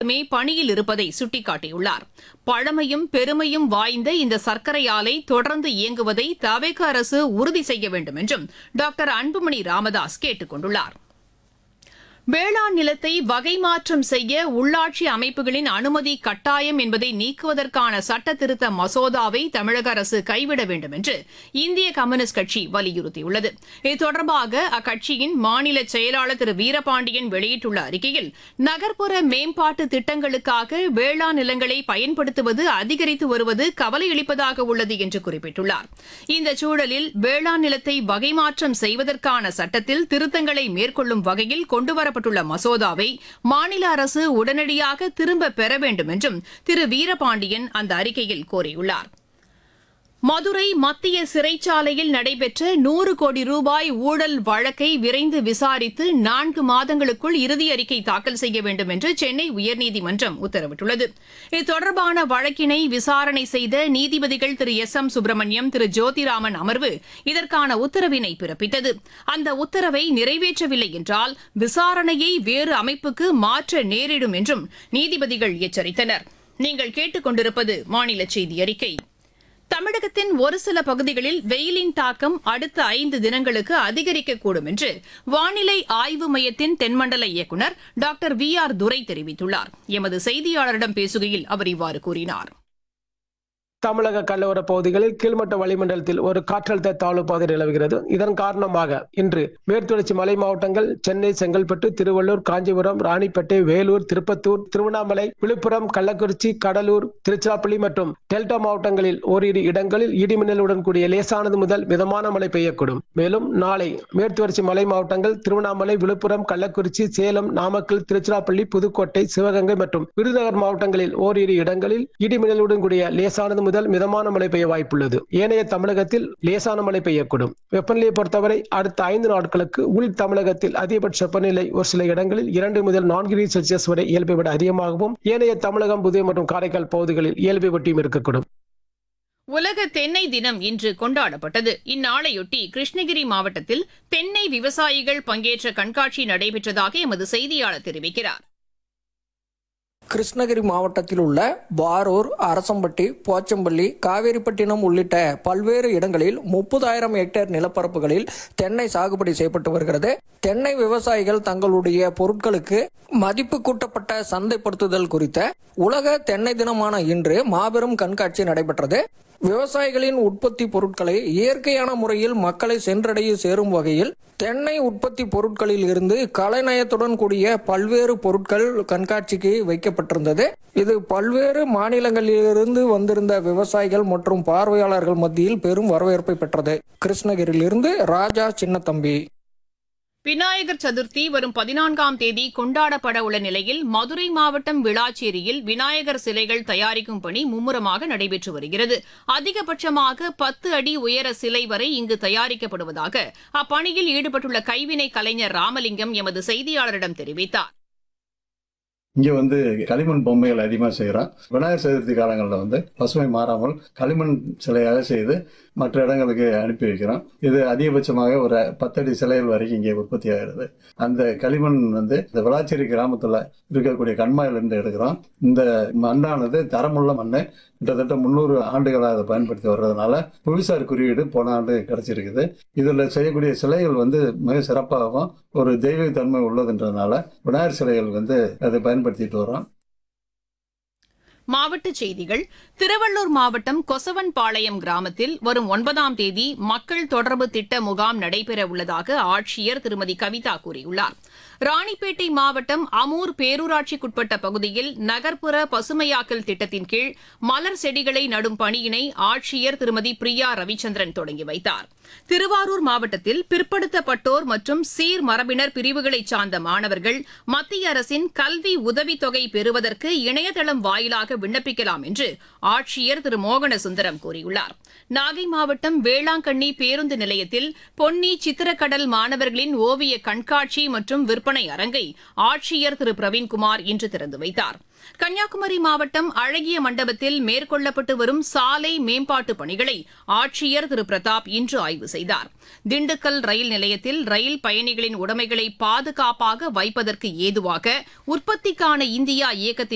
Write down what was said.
மட்டுமே பணியில் இருப்பதை சுட்டிக்காட்டியுள்ளார் பழமையும் பெருமையும் வாய்ந்த இந்த சர்க்கரை ஆலை தொடர்ந்து இயங்குவதை தவேக அரசு உறுதி செய்ய வேண்டும் என்றும் டாக்டர் அன்புமணி ராமதாஸ் கேட்டுக் கொண்டுள்ளார் வேளாண் நிலத்தை வகை மாற்றம் செய்ய உள்ளாட்சி அமைப்புகளின் அனுமதி கட்டாயம் என்பதை நீக்குவதற்கான சட்ட திருத்த மசோதாவை தமிழக அரசு கைவிட வேண்டும் என்று இந்திய கம்யூனிஸ்ட் கட்சி வலியுறுத்தியுள்ளது இது தொடர்பாக அக்கட்சியின் மாநில செயலாளர் திரு வீரபாண்டியன் வெளியிட்டுள்ள அறிக்கையில் நகர்ப்புற மேம்பாட்டு திட்டங்களுக்காக வேளாண் நிலங்களை பயன்படுத்துவது அதிகரித்து வருவது கவலையளிப்பதாக உள்ளது என்று குறிப்பிட்டுள்ளார் இந்த சூழலில் வேளாண் நிலத்தை வகை மாற்றம் செய்வதற்கான சட்டத்தில் திருத்தங்களை மேற்கொள்ளும் வகையில் கொண்டுவரப்பட்டுள்ள மசோதாவை மாநில அரசு உடனடியாக திரும்ப பெற வேண்டும் என்றும் திரு வீரபாண்டியன் அந்த அறிக்கையில் கோரியுள்ளார் மதுரை மத்திய சிறைச்சாலையில் நடைபெற்ற நூறு கோடி ரூபாய் ஊழல் வழக்கை விரைந்து விசாரித்து நான்கு மாதங்களுக்குள் இறுதி அறிக்கை தாக்கல் செய்ய வேண்டும் என்று சென்னை உயர்நீதிமன்றம் உத்தரவிட்டுள்ளது இது தொடர்பான வழக்கினை விசாரணை செய்த நீதிபதிகள் திரு எஸ் எம் சுப்பிரமணியம் திரு ஜோதிராமன் அமர்வு இதற்கான உத்தரவினை பிறப்பித்தது அந்த உத்தரவை நிறைவேற்றவில்லை என்றால் விசாரணையை வேறு அமைப்புக்கு மாற்ற நேரிடும் என்றும் நீதிபதிகள் எச்சரித்தனர் நீங்கள் கேட்டுக்கொண்டிருப்பது மாநில செய்தி அறிக்கை தமிழகத்தின் ஒரு சில பகுதிகளில் வெயிலின் தாக்கம் அடுத்த ஐந்து தினங்களுக்கு அதிகரிக்கக்கூடும் என்று வானிலை ஆய்வு மையத்தின் தென்மண்டல இயக்குநர் டாக்டர் வி ஆர் துரை தெரிவித்துள்ளார் எமது செய்தியாளரிடம் பேசுகையில் அவர் இவ்வாறு கூறினார் தமிழக கடலோர பகுதிகளில் கீழ்மட்ட வளிமண்டலத்தில் ஒரு காற்றழுத்த தாழ்வு பகுதி நிலவுகிறது இதன் காரணமாக இன்று மேற்குத்தொடர்ச்சி மலை மாவட்டங்கள் சென்னை செங்கல்பட்டு திருவள்ளூர் காஞ்சிபுரம் ராணிப்பேட்டை வேலூர் திருப்பத்தூர் திருவண்ணாமலை விழுப்புரம் கள்ளக்குறிச்சி கடலூர் திருச்சிராப்பள்ளி மற்றும் டெல்டா மாவட்டங்களில் ஓரிரு இடங்களில் இடிமின்னலுடன் கூடிய லேசானது முதல் மிதமான மழை பெய்யக்கூடும் மேலும் நாளை மேற்குத்தொடர்ச்சி மலை மாவட்டங்கள் திருவண்ணாமலை விழுப்புரம் கள்ளக்குறிச்சி சேலம் நாமக்கல் திருச்சிராப்பள்ளி புதுக்கோட்டை சிவகங்கை மற்றும் விருதுநகர் மாவட்டங்களில் ஓரிரு இடங்களில் இடிமின்னலுடன் கூடிய லேசானது முதல் மிதமான மழை பெய்ய வாய்ப்புள்ளது ஏனைய தமிழகத்தில் லேசான மழை பெய்யக்கூடும் வெப்பநிலையை பொறுத்தவரை அடுத்த ஐந்து நாட்களுக்கு உள் தமிழகத்தில் அதிகபட்ச வெப்பநிலை ஒரு சில இடங்களில் இரண்டு முதல் நான்கு டிகிரி செல்சியஸ் வரை இயல்பை விட அதிகமாகவும் ஏனைய தமிழகம் புதுவை மற்றும் காரைக்கால் பகுதிகளில் இயல்பை ஒட்டியும் இருக்கக்கூடும் உலக தென்னை தினம் இன்று கொண்டாடப்பட்டது இந்நாளையொட்டி கிருஷ்ணகிரி மாவட்டத்தில் தென்னை விவசாயிகள் பங்கேற்ற கண்காட்சி நடைபெற்றதாக எமது செய்தியாளர் தெரிவிக்கிறார் கிருஷ்ணகிரி மாவட்டத்தில் உள்ள பாரூர் அரசம்பட்டி போச்சம்பள்ளி காவேரிப்பட்டினம் உள்ளிட்ட பல்வேறு இடங்களில் முப்பதாயிரம் ஹெக்டேர் நிலப்பரப்புகளில் தென்னை சாகுபடி செய்யப்பட்டு வருகிறது தென்னை விவசாயிகள் தங்களுடைய பொருட்களுக்கு மதிப்பு கூட்டப்பட்ட சந்தைப்படுத்துதல் குறித்த உலக தென்னை தினமான இன்று மாபெரும் கண்காட்சி நடைபெற்றது விவசாயிகளின் உற்பத்தி பொருட்களை இயற்கையான முறையில் மக்களை சென்றடைய சேரும் வகையில் தென்னை உற்பத்தி பொருட்களில் இருந்து கலைநயத்துடன் கூடிய பல்வேறு பொருட்கள் கண்காட்சிக்கு வைக்கப்பட்டிருந்தது இது பல்வேறு மாநிலங்களிலிருந்து வந்திருந்த விவசாயிகள் மற்றும் பார்வையாளர்கள் மத்தியில் பெரும் வரவேற்பை பெற்றது கிருஷ்ணகிரியிலிருந்து ராஜா சின்னத்தம்பி விநாயகர் சதுர்த்தி வரும் பதினான்காம் தேதி கொண்டாடப்பட உள்ள நிலையில் மதுரை மாவட்டம் விளாச்சேரியில் விநாயகர் சிலைகள் தயாரிக்கும் பணி மும்முரமாக நடைபெற்று வருகிறது அதிகபட்சமாக பத்து அடி உயர சிலை வரை இங்கு தயாரிக்கப்படுவதாக அப்பணியில் ஈடுபட்டுள்ள கைவினை கலைஞர் ராமலிங்கம் எமது செய்தியாளரிடம் தெரிவித்தார் இங்கே வந்து களிமண் பொம்மைகள் அதிகமாக செய்கிறோம் விநாயகர் சதுர்த்தி காலங்களில் வந்து பசுமை மாறாமல் களிமண் சிலையாக செய்து மற்ற இடங்களுக்கு அனுப்பி வைக்கிறோம் இது அதிகபட்சமாக ஒரு பத்தடி சிலைகள் வரைக்கும் இங்கே உற்பத்தி ஆகிறது அந்த களிமண் வந்து இந்த விளாச்சேரி கிராமத்தில் இருக்கக்கூடிய கண்மாயிலிருந்து எடுக்கிறோம் இந்த மண்ணானது தரமுள்ள மண் கிட்டத்தட்ட முந்நூறு ஆண்டுகளாக அதை பயன்படுத்தி வர்றதுனால புவிசார் குறியீடு போன ஆண்டு கிடைச்சிருக்குது இதில் செய்யக்கூடிய சிலைகள் வந்து மிக சிறப்பாகவும் ஒரு தெய்வீக தன்மை உள்ளதுன்றதுனால விநாயகர் சிலைகள் வந்து அதை பயன்படுத்திட்டு வரோம் மாவட்டச் செய்திகள் திருவள்ளூர் மாவட்டம் கொசவன்பாளையம் கிராமத்தில் வரும் ஒன்பதாம் தேதி மக்கள் தொடர்பு திட்ட முகாம் நடைபெற உள்ளதாக ஆட்சியர் திருமதி கவிதா கூறியுள்ளார் ராணிப்பேட்டை மாவட்டம் அமூர் பேரூராட்சிக்குட்பட்ட பகுதியில் நகர்ப்புற பசுமையாக்கல் திட்டத்தின் கீழ் மலர் செடிகளை நடும் பணியினை ஆட்சியர் திருமதி பிரியா ரவிச்சந்திரன் தொடங்கி வைத்தார் திருவாரூர் மாவட்டத்தில் பிற்படுத்தப்பட்டோர் மற்றும் சீர் மரபினர் பிரிவுகளைச் சார்ந்த மாணவர்கள் மத்திய அரசின் கல்வி உதவித்தொகை பெறுவதற்கு இணையதளம் வாயிலாக விண்ணப்பிக்கலாம் என்று ஆட்சியர் திரு மோகன சுந்தரம் கூறியுள்ளார் நாகை மாவட்டம் வேளாங்கண்ணி பேருந்து நிலையத்தில் பொன்னி சித்திரக்கடல் மாணவர்களின் ஓவிய கண்காட்சி மற்றும் விற்பனை அரங்கை ஆட்சியர் திரு பிரவீன்குமார் இன்று திறந்து வைத்தார் கன்னியாகுமரி மாவட்டம் அழகிய மண்டபத்தில் மேற்கொள்ளப்பட்டு வரும் சாலை மேம்பாட்டு பணிகளை ஆட்சியர் திரு பிரதாப் இன்று ஆய்வு செய்தார் திண்டுக்கல் ரயில் நிலையத்தில் ரயில் பயணிகளின் உடைமைகளை பாதுகாப்பாக வைப்பதற்கு ஏதுவாக உற்பத்திக்கான இந்தியா இயக்கத்தின்